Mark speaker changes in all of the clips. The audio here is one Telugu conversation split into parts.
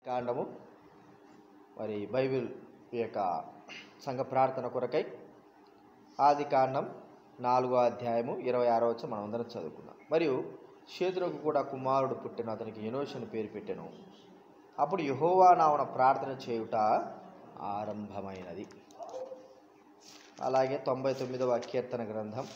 Speaker 1: కాండము మరి బైబిల్ ఈ యొక్క సంఘ ప్రార్థన కొరకై ఆది కాండం నాలుగో అధ్యాయము ఇరవై ఆరో వచ్చి మనం అందరం చదువుకున్నాం మరియు షేతులకు కూడా కుమారుడు పుట్టిన అతనికి ఎనోష్ అని పేరు పెట్టెను అప్పుడు యహోవా నామన ప్రార్థన చేయుట ఆరంభమైనది అలాగే తొంభై తొమ్మిదవ కీర్తన గ్రంథం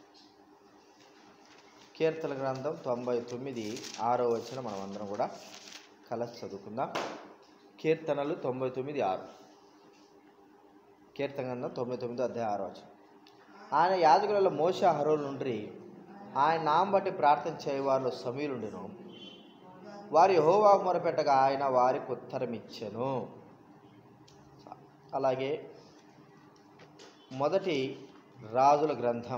Speaker 1: కీర్తన గ్రంథం తొంభై తొమ్మిది ఆరో వచ్చిన మనం అందరం కూడా కలిసి చదువుకుందాం కీర్తనలు తొంభై తొమ్మిది ఆరు కీర్తన గ్రంథం తొంభై తొమ్మిది అధ్యాయ ఆరో వచ్చిన ఆయన యాజకులలో మోస హరోలు నుండి ఆయన నామ బట్టి ప్రార్థన చేయవారిలో సమీరుండెను వారి యెహోవాకు మొరపెట్టగా ఆయన వారికి ఉత్తరమిచ్చెను అలాగే మొదటి రాజుల గ్రంథం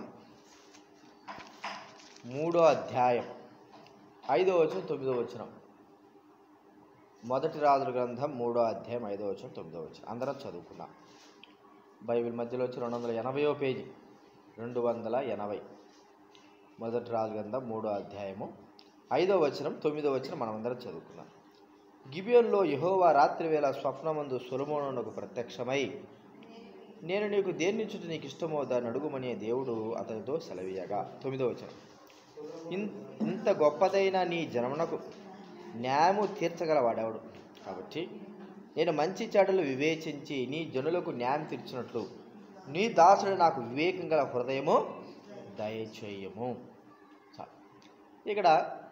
Speaker 1: మూడో అధ్యాయం ఐదో వచనం తొమ్మిదో వచనం మొదటి రాజుల గ్రంథం మూడో అధ్యాయం ఐదో వచనం తొమ్మిదో వచనం అందరం చదువుకున్నాం బైబిల్ మధ్యలో వచ్చి రెండు వందల ఎనభైయో పేజీ రెండు వందల ఎనభై మొదటి రాజు గ్రంథం మూడో అధ్యాయము ఐదో వచనం తొమ్మిదో వచనం మనం అందరం చదువుకున్నాం గిబియోన్లో యహోవా రాత్రి వేళ స్వప్నమందు సొలమోనునకు ప్రత్యక్షమై నేను నీకు దేని నుంచి నీకు ఇష్టమో దాన్ని అడుగుమనే దేవుడు అతనితో సెలవీయగా తొమ్మిదో వచనం ఇన్ ఇంత గొప్పదైన నీ జనమునకు న్యాయము తీర్చగలవాడెవడు కాబట్టి నేను మంచి చెడులు వివేచించి నీ జనులకు న్యాయం తీర్చినట్లు నీ దాసుడు నాకు వివేకం గల హృదయము దయచేయము చాలు. ఇక్కడ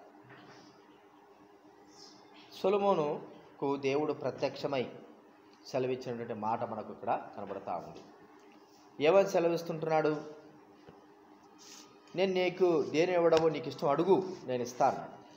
Speaker 1: సొలమోనుకు దేవుడు ప్రత్యక్షమై సెలవిచ్చినటువంటి మాట మనకు ఇక్కడ కనబడతా ఉంది ఏమని సెలవిస్తుంటున్నాడు నేను నీకు దేని ఇవ్వడమో నీకు ఇష్టం అడుగు నేను ఇస్తాను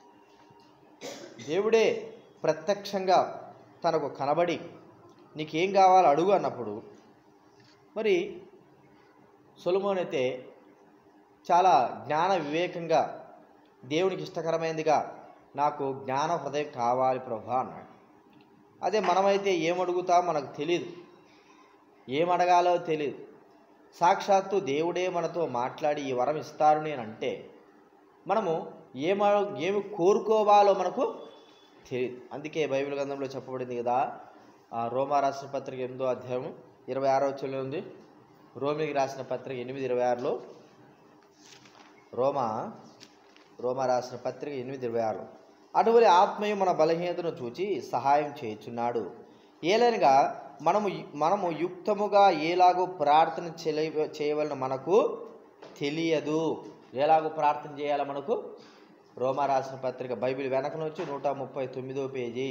Speaker 1: దేవుడే ప్రత్యక్షంగా తనకు కనబడి నీకేం కావాలో అడుగు అన్నప్పుడు మరి సొలమోన్ అయితే చాలా జ్ఞాన వివేకంగా దేవునికి ఇష్టకరమైనదిగా నాకు జ్ఞాన హృదయం కావాలి ప్రభా అన్నాడు అదే మనమైతే ఏమడుగుతా మనకు తెలియదు ఏం అడగాలో తెలియదు సాక్షాత్తు దేవుడే మనతో మాట్లాడి ఈ వరం ఇస్తారు నేను అంటే మనము ఏమ ఏమి కోరుకోవాలో మనకు తెలియదు అందుకే బైబిల్ గ్రంథంలో చెప్పబడింది కదా ఆ రోమా రాసిన పత్రిక ఎనిమిదో అధ్యాయం ఇరవై ఆరో వచ్చంలో ఉంది రోమికి రాసిన పత్రిక ఎనిమిది ఇరవై ఆరులో రోమా రోమా రాసిన పత్రిక ఎనిమిది ఇరవై ఆరు అటువంటి ఆత్మయు మన బలహీనతను చూచి సహాయం చేయుచున్నాడు ఏలనగా మనము మనము యుక్తముగా ఎలాగో ప్రార్థన చేయ చేయవలన మనకు తెలియదు ఎలాగో ప్రార్థన చేయాలో మనకు రోమా రాసిన పత్రిక బైబిల్ వెనక నుంచి నూట ముప్పై తొమ్మిదో పేజీ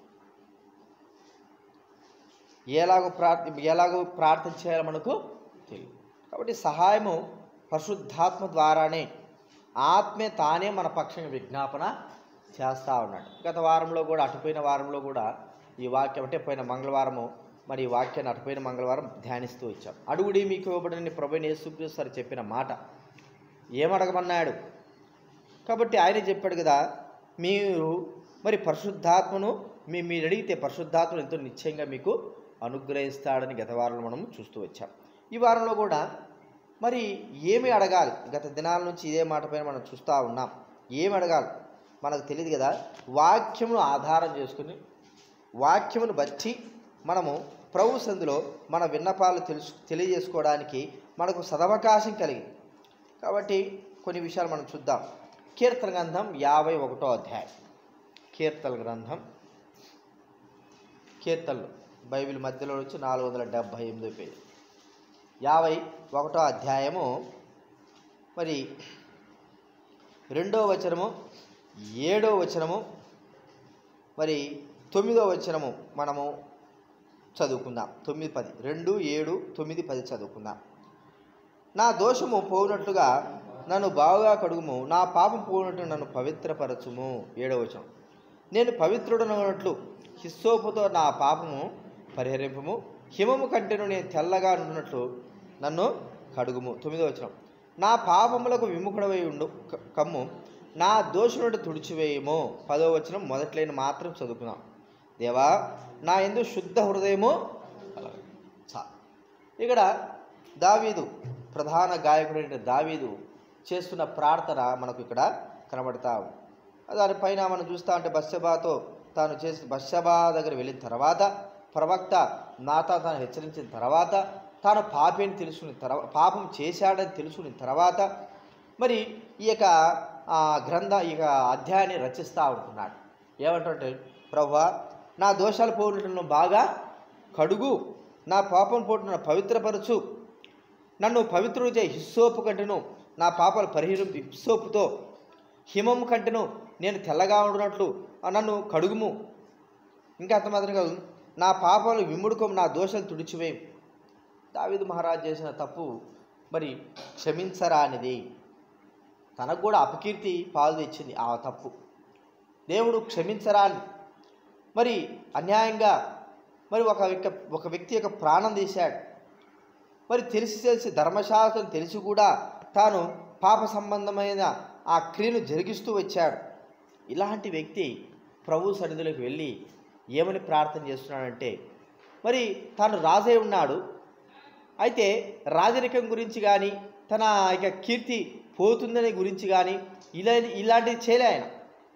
Speaker 1: ఎలాగో ప్రార్థ ఎలాగో ప్రార్థన చేయాలో మనకు తెలియదు కాబట్టి సహాయము పరిశుద్ధాత్మ ద్వారానే ఆత్మే తానే మన పక్షంగా విజ్ఞాపన చేస్తూ ఉన్నాడు గత వారంలో కూడా అటుపోయిన వారంలో కూడా ఈ వాక్యం అంటే పోయిన మంగళవారము మరి ఈ వాక్యాన్ని అటుపోయిన మంగళవారం ధ్యానిస్తూ వచ్చాం అడుగుడి మీకు ఇవ్వబడిన ప్రభు యేసుక్రీస్తు సార్ చెప్పిన మాట ఏమడగమన్నాడు కాబట్టి ఆయన చెప్పాడు కదా మీరు మరి పరిశుద్ధాత్మను మీ మీరు అడిగితే పరిశుద్ధాత్మను ఎంతో నిశ్చయంగా మీకు అనుగ్రహిస్తాడని గత వారంలో మనం చూస్తూ వచ్చాం ఈ వారంలో కూడా మరి ఏమి అడగాలి గత దినాల నుంచి ఇదే మాట పైన మనం చూస్తూ ఉన్నాం ఏమి అడగాలి మనకు తెలియదు కదా వాక్యమును ఆధారం చేసుకుని వాక్యమును బట్టి మనము ప్రభు సందులో మన విన్నపాలు తెలుసు తెలియజేసుకోవడానికి మనకు సదవకాశం కలిగింది కాబట్టి కొన్ని విషయాలు మనం చూద్దాం కీర్తన గ్రంథం యాభై ఒకటో అధ్యాయం కీర్తన గ్రంథం కీర్తనలు బైబిల్ మధ్యలో వచ్చి నాలుగు వందల డెబ్భై ఎనిమిదో పేజీ యాభై ఒకటో అధ్యాయము మరి రెండో వచనము ఏడో వచనము మరి తొమ్మిదో వచనము మనము చదువుకుందాం తొమ్మిది పది రెండు ఏడు తొమ్మిది పది చదువుకుందాం నా దోషము పోనట్లుగా నన్ను బావుగా కడుగుము నా పాపం పోనట్టు నన్ను పవిత్రపరచుము ఏడవ వచనం నేను పవిత్రుడనట్లు హిస్సోపుతో నా పాపము పరిహరింపము హిమము కంటేను నేను తెల్లగా నుండినట్లు నన్ను కడుగుము తొమ్మిదో వచనం నా పాపములకు విముఖుడవై ఉండు క- కమ్ము నా దోషునుడు తుడిచివేయము పదో వచనం మొదట్లైన మాత్రం చదువుకున్నాం దేవా నా ఎందు శుద్ధ హృదయము కలగ. చా ఇక్కడ దావీదు ప్రధాన గాయకుడైన దావీదు చేస్తున్న ప్రార్థన మనకు ఇక్కడ కనబడతా ఉంది దానిపైన మనం చూస్తా అంటే బస్సబాతో తాను చేసిన బషబా దగ్గర వెళ్ళిన తర్వాత ప్రవక్త నాతా తాను హెచ్చరించిన తర్వాత తాను పాపిని తెలుసుకున్న తర్వాత పాపం చేశాడని తెలుసుకున్న తర్వాత మరి ఈ యొక్క ఆ, గ్రంథ ఈ యొక్క అధ్యాయాన్ని రచిస్తూ ఉంటున్నాడు ఏమంటుంటే ప్రభా నా దోషాలు పోవటంలో బాగా కడుగు నా పాపం పోటును పవిత్రపరచు నన్ను పవిత్రుడు చేయి హిస్సోపు కంటెను నా పాపాలు పరిహరం హిస్సోపుతో హిమం కంటెను నేను తెల్లగా ఉండినట్లు నన్ను కడుగుము ఇంకా అంత మాత్రం కాదు నా పాపాలు విముడుకోము నా దోషాలు తుడిచివేయం దావిదు మహారాజ్ చేసిన తప్పు మరి క్షమించరా అనేది తనకు కూడా అపకీర్తి పాలు తెచ్చింది ఆ తప్పు దేవుడు క్షమించరా అని మరి అన్యాయంగా మరి ఒక వ్యక్తి ఒక వ్యక్తి యొక్క ప్రాణం తీశాడు మరి తెలిసి తెలిసి ధర్మశాస్త్రం తెలిసి కూడా తాను పాప సంబంధమైన ఆ క్రియను జరిగిస్తూ వచ్చాడు ఇలాంటి వ్యక్తి ప్రభు సన్నిధిలోకి వెళ్ళి ఏమని ప్రార్థన చేస్తున్నాడంటే మరి తాను రాజై ఉన్నాడు అయితే రాజరికం గురించి కానీ తన ఇక కీర్తి పోతుందని గురించి కానీ ఇలా ఇలాంటివి చేయలే ఆయన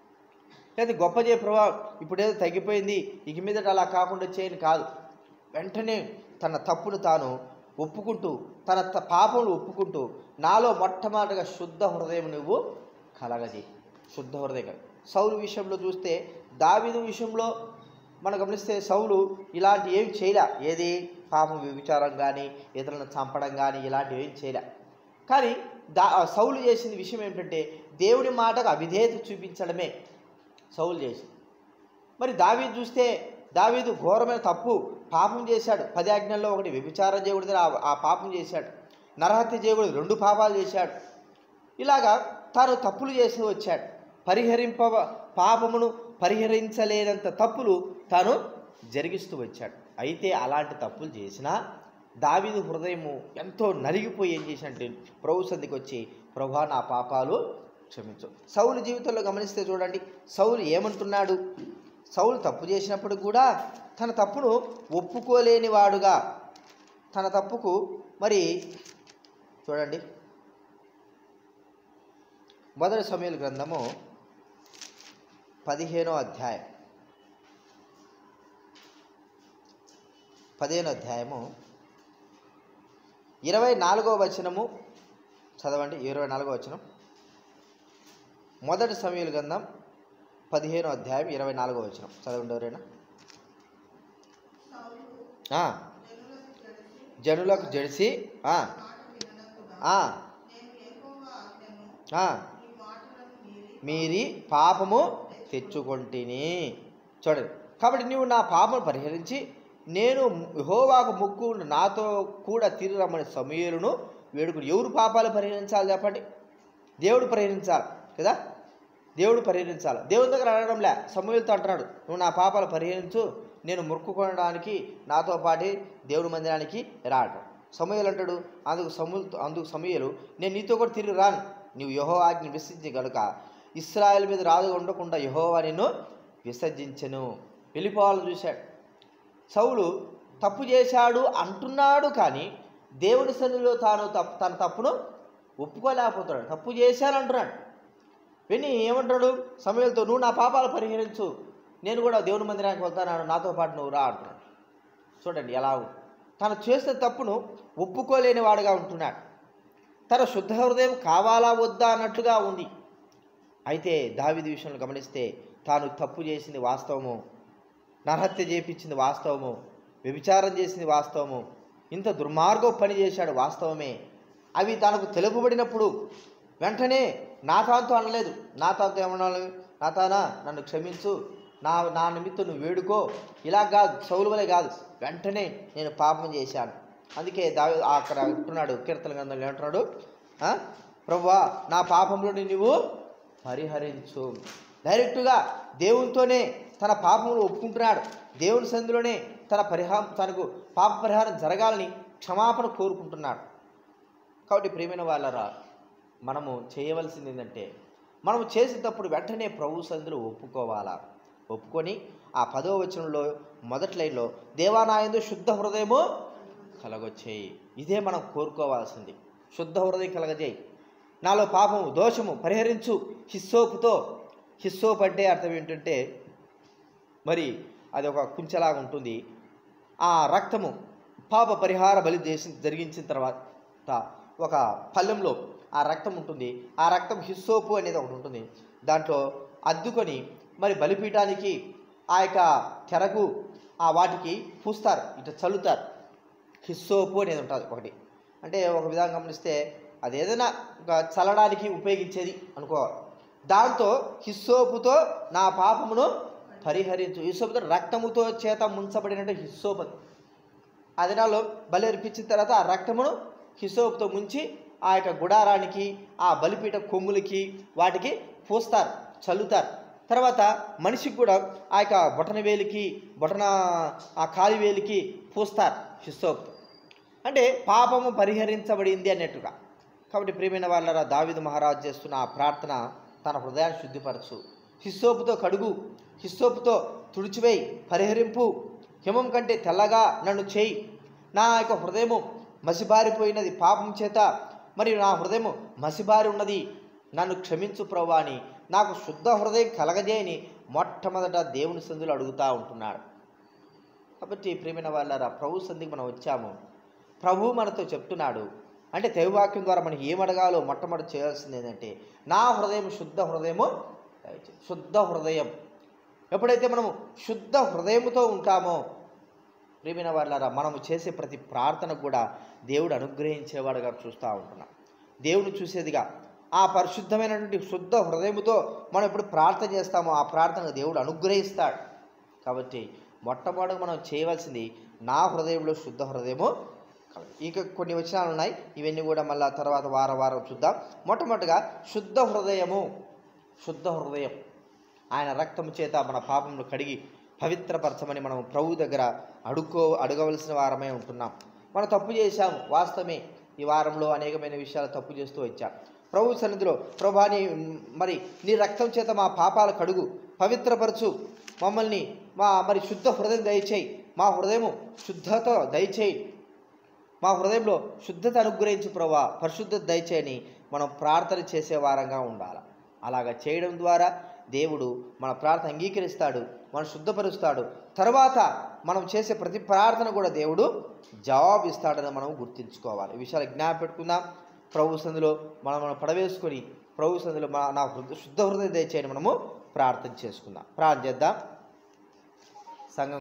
Speaker 1: లేదా గొప్ప చేయ ప్రభా ఇప్పుడేదో తగ్గిపోయింది ఇక మీదట అలా కాకుండా చేయని కాదు వెంటనే తన తప్పును తాను ఒప్పుకుంటూ తన త- పాపములు ఒప్పుకుంటూ నాలో మొట్టమొదటిగా శుద్ధ హృదయం నువ్వు కలగజేయి శుద్ధ హృదయం సౌలు విషయంలో చూస్తే దావీదు విషయంలో మనం గమనిస్తే సౌలు ఇలాంటి ఏమి చేయలే ఏది పాపం వ్యభిచారం కానీ ఇతరులను చంపడం కానీ ఇలాంటివి ఏం చేయలే కానీ దా సౌలు చేసిన విషయం ఏంటంటే దేవుని మాటకు అవిధేయత చూపించడమే సౌలు చేసింది మరి దావీదు చూస్తే దావీదు ఘోరమైన తప్పు పాపం చేశాడు పది ఆజ్ఞల్లో ఒకటి వ్యభిచారం చేయకూడదు ఆ- ఆ పాపం చేశాడు నరహత్య చేయకూడదు రెండు పాపాలు చేశాడు ఇలాగా తాను తప్పులు చేసి వచ్చాడు పరిహరింప పాపమును పరిహరించలేనంత తప్పులు తాను జరిగిస్తూ వచ్చాడు అయితే అలాంటి తప్పులు చేసినా దావీదు హృదయము ఎంతో నలిగిపోయి ఏం చేసినట్టు ప్రభు సందికి వచ్చి ప్రభా నా పాపాలు క్షమించు సౌలు జీవితంలో గమనిస్తే చూడండి సౌలు ఏమంటున్నాడు సౌలు తప్పు చేసినప్పుడు కూడా తన తప్పును ఒప్పుకోలేని వాడుగా తన తప్పుకు మరి చూడండి మొదటి సమయాల గ్రంథము పదిహేనో అధ్యాయం పదిహేనో అధ్యాయము ఇరవై నాలుగో వచనము చదవండి ఇరవై నాలుగో వచనం మొదటి సమయాల గ్రంథం పదిహేనో అధ్యాయం ఇరవై నాలుగో వచనం చదవండి ఎవరైనా ఆ, జనులకు జడిసి ఆ, ఆ, ఆ, మీరి పాపము తెచ్చుకొంటిని చూడండి కాబట్టి నీవు నా పాపను పరిహరించి నేను యెహోవాకు ముక్కు నాతో కూడా తిరిగి రమ్మని సమీరును వేడుకుని ఎవరు పాపాలు పరిహరించాలి చెప్పండి దేవుడు పరిహరించాలి కదా దేవుడు పరిహరించాలి దేవుని దగ్గర అడగడంలే సమూహలతో అంటున్నాడు నువ్వు నా పాపాలు పరిహరించు నేను మొక్కుకోవడానికి నాతో పాటి దేవుడి మందిరానికి రాడు సమూహలు అంటాడు అందుకు సమూహలతో అందుకు సమూహలు నేను నీతో కూడా తిరిగి రాను నీవు యహో ఆజ్ఞ విసర్జించి కనుక ఇస్రాయల్ మీద రాజుగా ఉండకుండా యహోవా నిన్ను విసర్జించను వెళ్ళిపోవాలని చూశాడు సౌలు తప్పు చేశాడు అంటున్నాడు కానీ దేవుని సన్నిధిలో తాను తప్పు తన తప్పును ఒప్పుకోలేకపోతున్నాడు తప్పు చేశాను అంటున్నాడు విని ఏమంటాడు సమయంతో నువ్వు నా పాపాలు పరిహరించు నేను కూడా దేవుని మందిరానికి వెళ్తాను నాతో పాటు నువ్వు రా అంటున్నాడు చూడండి ఎలా ఉంది తను చేసిన తప్పును ఒప్పుకోలేని వాడుగా ఉంటున్నాడు తన శుద్ధ హృదయం కావాలా వద్దా అన్నట్లుగా ఉంది అయితే దావిది విషయంలో గమనిస్తే తాను తప్పు చేసింది వాస్తవము నరహత్య చేపించింది వాస్తవము వ్యభిచారం చేసింది వాస్తవము ఇంత దుర్మార్గం పని చేశాడు వాస్తవమే అవి తనకు తెలుపబడినప్పుడు వెంటనే నాతాంతో అనలేదు నాతాంతో ఏమన్నాను నాతానా నన్ను క్షమించు నా నా నిమిత్తం నువ్వు వేడుకో ఇలా కాదు సౌలు వలె కాదు వెంటనే నేను పాపం చేశాను అందుకే దావి అక్కడ అంటున్నాడు కీర్తన గ్రంథంలో ఏమంటున్నాడు ఆ? ప్రభువా నా పాపంలో నువ్వు పరిహరించు డైరెక్ట్గా దేవునితోనే తన పాపములు ఒప్పుకుంటున్నాడు దేవుని సంధిలోనే తన పరిహారం తనకు పాప పరిహారం జరగాలని క్షమాపణ కోరుకుంటున్నాడు కాబట్టి ప్రియమైన వాళ్ళరా మనము చేయవలసింది ఏంటంటే మనము చేసేటప్పుడు వెంటనే ప్రభు సంధిలో ఒప్పుకోవాలా ఒప్పుకొని ఆ పదో వచనంలో మొదటి లైన్లో దేవానాయందు శుద్ధ హృదయము కలగొచ్చేయి ఇదే మనం కోరుకోవాల్సింది శుద్ధ హృదయం కలగజేయి నాలో పాపము దోషము పరిహరించు హిస్సోపుతో హిస్సోపు అంటే అర్థం ఏంటంటే మరి అది ఒక కుంచెలాగా ఉంటుంది ఆ రక్తము పాప పరిహార బలి చేసి జరిగించిన తర్వాత ఒక పళ్ళెంలో ఆ రక్తం ఉంటుంది ఆ రక్తం హిస్సోపు అనేది ఒకటి ఉంటుంది దాంట్లో అద్దుకొని మరి బలిపీఠానికి ఆ యొక్క తెరకు ఆ వాటికి పూస్తారు ఇట్లా చల్లుతారు హిస్సోపు అనేది ఉంటుంది ఒకటి అంటే ఒక విధంగా గమనిస్తే అది ఏదైనా ఒక చల్లడానికి ఉపయోగించేది అనుకోవాలి దాంతో హిస్సోపుతో నా పాపమును పరిహరించు హిస్సోపుతో రక్తముతో చేత ముంచబడినట్టు హిస్సోపు అది. ఆ దినాల్లో బలి అర్పించిన తర్వాత ఆ రక్తమును హిసోపుతో ముంచి ఆ యొక్క గుడారానికి ఆ బలిపీఠ కొమ్ములకి వాటికి పూస్తారు చల్లుతారు తర్వాత మనిషికి కూడా ఆ యొక్క బొటన వేలికి బొటన ఆ కాలి వేలికి పూస్తారు హిస్సోపుతో అంటే పాపము పరిహరించబడింది అన్నట్టుగా కాబట్టి ప్రియమైన వాళ్ళ దావిదు మహారాజు చేస్తున్న ఆ ప్రార్థన తన హృదయాన్ని శుద్ధిపరచు హిస్సోపుతో కడుగు హిస్సోపుతో తుడిచివేయి పరిహరింపు హిమం కంటే తెల్లగా నన్ను చేయి నా యొక్క హృదయము మసిబారిపోయినది పాపం చేత మరియు నా హృదయము మసిబారి ఉన్నది నన్ను క్షమించు ప్రభా అని నాకు శుద్ధ హృదయం కలగజేయని మొట్టమొదట దేవుని సందులు అడుగుతూ ఉంటున్నాడు కాబట్టి ప్రేమైన వాళ్ళారా ప్రభు సంధికి మనం వచ్చాము ప్రభు మనతో చెప్తున్నాడు అంటే దైవవాక్యం ద్వారా మనం ఏం అడగాలో మొట్టమొదటి చేయాల్సింది ఏంటంటే నా హృదయం శుద్ధ హృదయము దయచేయి. శుద్ధ హృదయం ఎప్పుడైతే మనము శుద్ధ హృదయముతో ఉంటామో ప్రేమైన వాళ్ళారా మనము చేసే ప్రతి ప్రార్థనకు కూడా దేవుడు అనుగ్రహించేవాడుగా చూస్తూ ఉంటున్నాం దేవుడు చూసేదిగా ఆ పరిశుద్ధమైనటువంటి శుద్ధ హృదయముతో మనం ఎప్పుడు ప్రార్థన చేస్తామో ఆ ప్రార్థన దేవుడు అనుగ్రహిస్తాడు కాబట్టి మొట్టమొదటి మనం చేయవలసింది నా హృదయంలో శుద్ధ హృదయము కలగాలి. ఇంకా కొన్ని వచనాలు ఉన్నాయి ఇవన్నీ కూడా మళ్ళీ తర్వాత వారం వారం చూద్దాం మొట్టమొదటిగా శుద్ధ హృదయము శుద్ధ హృదయం ఆయన రక్తము చేత మన పాపములు కడిగి పవిత్రపరచమని మనం ప్రభు దగ్గర అడుక్కో అడగవలసిన వారమే ఉంటున్నాం మనం తప్పు చేశాము వాస్తవమే ఈ వారంలో అనేకమైన విషయాలు తప్పు చేస్తూ వచ్చాం ప్రభు సన్నిధిలో ప్రభా నీ మరి నీ రక్తం చేత మా పాపాలు కడుగు పవిత్రపరచు మమ్మల్ని మా మరి శుద్ధ హృదయం దయచేయి మా హృదయము శుద్ధత దయచేయి మా హృదయంలో శుద్ధత అనుగ్రహించు ప్రభా పరిశుద్ధత దయచేయని మనం ప్రార్థన చేసే వారంగా ఉండాలి అలాగా చేయడం ద్వారా దేవుడు మన ప్రార్థన అంగీకరిస్తాడు మనం శుద్ధపరుస్తాడు తర్వాత మనం చేసే ప్రతి ప్రార్థన కూడా దేవుడు జవాబు ఇస్తాడని మనం గుర్తుంచుకోవాలి ఈ విషయాలు జ్ఞాపకం పెట్టుకుందాం ప్రభు సందులో మనం మనం పడవేసుకొని ప్రభు సందులో మన నా హృదయ శుద్ధ హృదయ దయచేయని మనము ప్రార్థన చేసుకుందాం ప్రార్థన చేద్దాం సంఘం